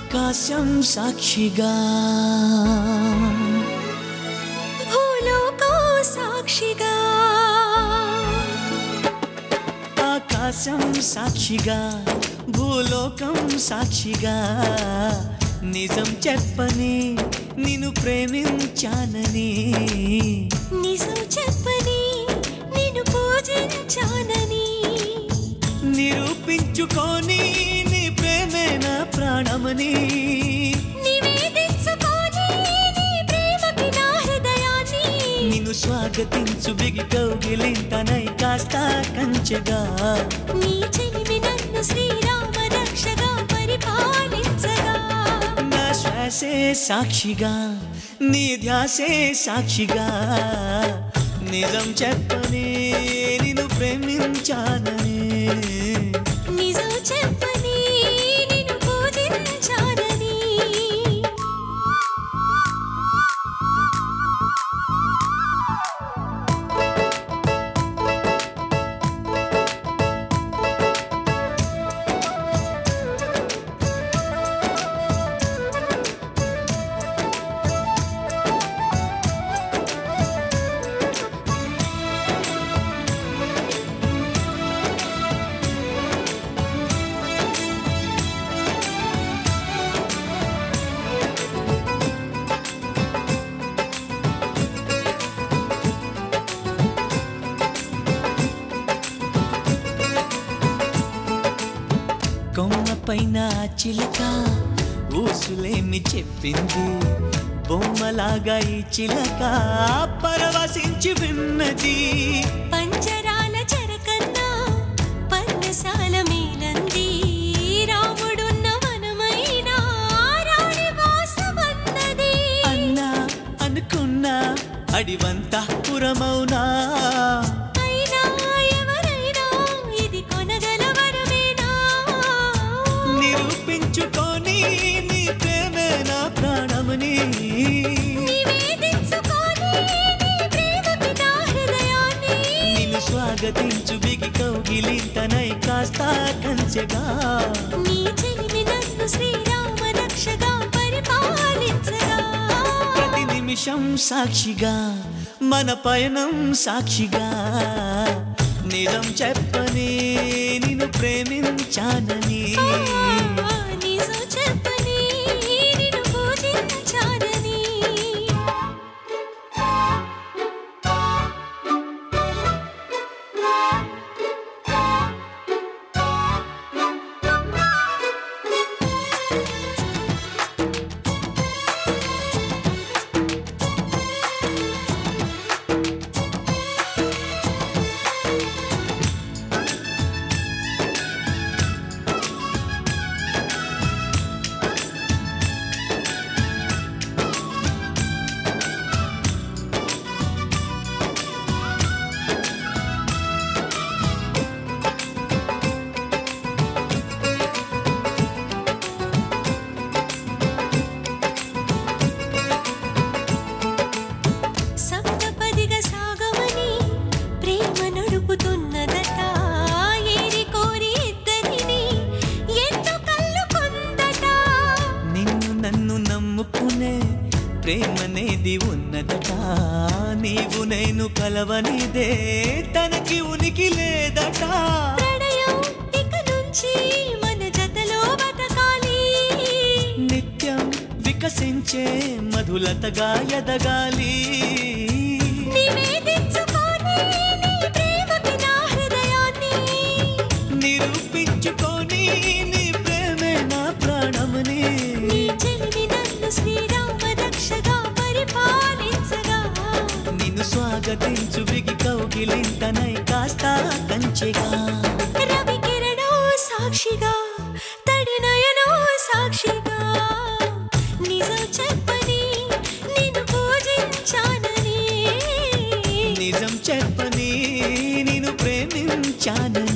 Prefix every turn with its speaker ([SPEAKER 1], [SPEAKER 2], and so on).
[SPEAKER 1] ఆకాశం సాక్షిగా
[SPEAKER 2] భూలోకం సాక్షిగా
[SPEAKER 1] ఆకాశం సాక్షిగా భూలోకం సాక్షిగా నిజం చెప్పని నిన్ను ప్రేమించానని
[SPEAKER 2] నిజం చెప్పని నిన్ను పూజించానని
[SPEAKER 1] నిరూపించుకొని నీ ప్రేమే నా ప్రాణమని
[SPEAKER 2] నివేదించుకొని నీ ప్రేమకి నా హృదయాన్ని
[SPEAKER 1] నిన్ను స్వాగతించు బిగి కౌగిలింతనై కాస్త కంచెగా
[SPEAKER 2] నీ చెలిమి నన్ను శ్రీరామ రక్షగా పరిపాలించగా
[SPEAKER 1] నా శ్వాసే సాక్షిగా నీ ధ్యాసే సాక్షిగా నిజం చెప్పని నిన్ను ప్రేమించానని
[SPEAKER 2] నిజం చెప్పని నిన్ను పూజించానని
[SPEAKER 1] కొమ్మ పైన చిలక ఊసులేమి చెప్పింది బొమ్మలాగా ఈ చిలక పరవశించి విన్నది
[SPEAKER 2] పంజరాల చెరకన్నా పర్ణశాల మేలంది రాముడున్న వనమైనా రాణి వాసమన్నది
[SPEAKER 1] అన్నా అనుకున్నా అడివంతా పురమౌనా
[SPEAKER 2] అయినా ఎవరైనా ఇది కొనగల వరమేనా
[SPEAKER 1] నిరూపించుకొని నీ ప్రేమే నా ప్రాణమని
[SPEAKER 2] నివేదించుకొని నీ ప్రేమకి నా హృదయాన్ని
[SPEAKER 1] నిన్ను స్వాగతించు బిగి కౌగిలింతనై కాస్త కంచెగా
[SPEAKER 2] నీ చెలిమి నన్ను శ్రీరామ రక్షగా పరిపాలించగా
[SPEAKER 1] ప్రతి నిమిషం సాక్షిగా మన పయనం సాక్షిగా నిజం చెప్పని నిన్ను ప్రేమించానని
[SPEAKER 2] ఆ, నిజం చెప్పని నిన్ను పూజించానని సప్తపదిగా సాగమని ప్రేమ నడుపుతున్నదట ఏరి కోరి ఇద్దరిని ఎన్నో కళ్ళు కొందట
[SPEAKER 1] నిన్ను నన్ను నమ్ముకునే ప్రేమనేది ఉన్నదట నీవు నేను కలవనిదే తనకి ఉనికి లేదట
[SPEAKER 2] ప్రణయం ఇక నుంచి మన జతలో బతకాలి
[SPEAKER 1] నిత్యం వికసించే మధులతగా ఎదగాలి
[SPEAKER 2] నివేదించుకొని నీ ప్రేమకి నా హృదయాన్ని
[SPEAKER 1] నిరూపించుకొని నీ ప్రేమే నా ప్రాణమని
[SPEAKER 2] నీ చెలిమి నన్ను శ్రీరామ రక్షగా పరిపాలించగా
[SPEAKER 1] నిన్ను స్వాగతించు బిగి కౌగిలింతనై కాస్త కంచెగా
[SPEAKER 2] రవి కిరణో సాక్షిగా తడి నయనో సాక్షిగా నిజం చెప్పని నిన్ను పూజించానని
[SPEAKER 1] నిజం చెప్పని నిన్ను ప్రేమించానని